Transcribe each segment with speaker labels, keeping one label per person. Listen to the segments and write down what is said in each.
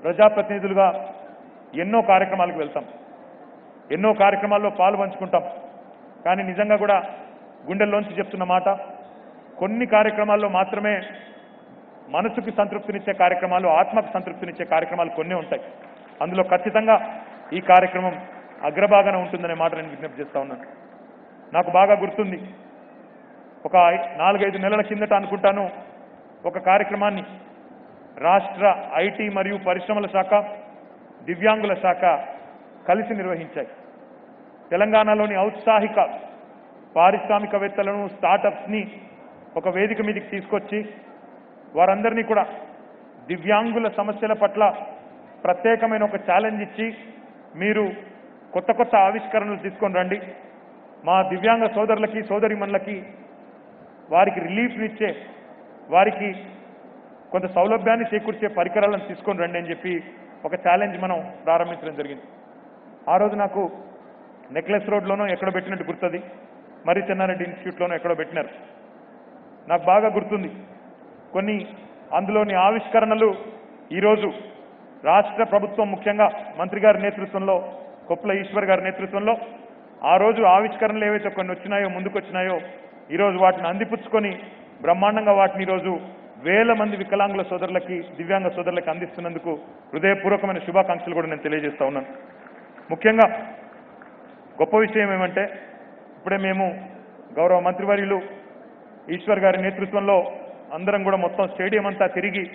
Speaker 1: ప్రజాప్రతినిధులుగా ఎన్నో కార్యక్రమాలకు వెళ్తాం ఎన్నో కార్యక్రమాల్లో పాలు పంచుకుంటాం కానీ నిజంగా కూడా గుండెల్లోంచి చెప్తున్న మాట కొన్ని కార్యక్రమాల్లో మాత్రమే మనసుకి సంతృప్తినిచ్చే కార్యక్రమాలు ఆత్మకు సంతృప్తినిచ్చే కార్యక్రమాలు కొన్ని ఉంటాయి అందులో ఖచ్చితంగా ఈ కార్యక్రమం అగ్రభాగాన ఉంటుందనే మాట నేను విజ్ఞప్తి చేస్తా ఉన్నాను నాకు బాగా గుర్తుంది ఒక ఐ- నాలుగైదు నెలల కిందట అనుకుంటాను ఒక కార్యక్రమాన్ని రాష్ట్ర ఐటీ మరియు పరిశ్రమల శాఖ దివ్యాంగుల శాఖ కలిసి నిర్వహించాయి తెలంగాణలోని ఔత్సాహిక పారిశ్రామికవేత్తలను స్టార్టప్స్ని ఒక వేదిక మీదకి తీసుకొచ్చి వారందరినీ కూడా దివ్యాంగుల సమస్యల పట్ల ప్రత్యేకమైన ఒక ఛాలెంజ్ ఇచ్చి మీరు కొత్త కొత్త ఆవిష్కరణలు తీసుకొని రండి మా దివ్యాంగ సోదరులకి సోదరిమణులకి వారికి రిలీఫ్నిచ్చే వారికి కొంత సౌలభ్యాన్ని చేకూర్చే పరికరాలను తీసుకొని రండి అని చెప్పి ఒక ఛాలెంజ్ మనం ప్రారంభించడం జరిగింది ఆ రోజు నాకు నెక్లెస్ రోడ్లోనో ఎక్కడో పెట్టినట్టు గుర్తుంది మరి చెన్నారెడ్డి ఇన్స్టిట్యూట్లోనో ఎక్కడో పెట్టినారు నాకు బాగా గుర్తుంది కొన్ని అందులోని ఆవిష్కరణలు ఈరోజు రాష్ట్ర ప్రభుత్వం ముఖ్యంగా మంత్రి గారి నేతృత్వంలో కొప్పుల ఈశ్వర్ గారి నేతృత్వంలో ఆ రోజు ఆవిష్కరణలు ఏవైతే కొన్ని వచ్చినాయో ముందుకు వచ్చినాయో ఈరోజు వాటిని అందిపుచ్చుకొని బ్రహ్మాండంగా వాటిని ఈరోజు వేల మంది వికలాంగుల సోదరులకి దివ్యాంగ సోదరులకి అందిస్తున్నందుకు హృదయపూర్వకమైన శుభాకాంక్షలు కూడా నేను తెలియజేస్తా ఉన్నాను ముఖ్యంగా గొప్ప విషయం ఏమంటే ఇప్పుడే మేము గౌరవ మంత్రివర్యులు ఈశ్వర్ గారి నేతృత్వంలో అందరం కూడా మొత్తం స్టేడియం అంతా తిరిగి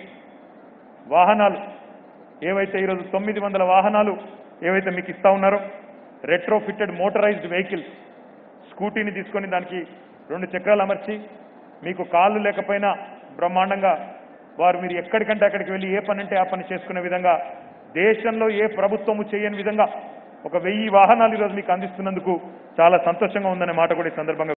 Speaker 1: వాహనాలు ఏవైతే ఈరోజు తొమ్మిది వందల వాహనాలు ఏవైతే మీకు ఇస్తా ఉన్నారో రెట్రో ఫిట్టెడ్ మోటరైజ్డ్ వెహికల్స్ స్కూటీని తీసుకొని దానికి రెండు చక్రాలు అమర్చి మీకు కాళ్ళు లేకపోయినా బ్రహ్మాండంగా వారు మీరు ఎక్కడికంటే అక్కడికి వెళ్ళి ఏ పని అంటే ఆ పని చేసుకునే విధంగా దేశంలో ఏ ప్రభుత్వము చేయని విధంగా ఒక వెయ్యి వాహనాలు ఈరోజు మీకు అందిస్తున్నందుకు చాలా సంతోషంగా ఉందనే మాట కూడా ఈ సందర్భంగా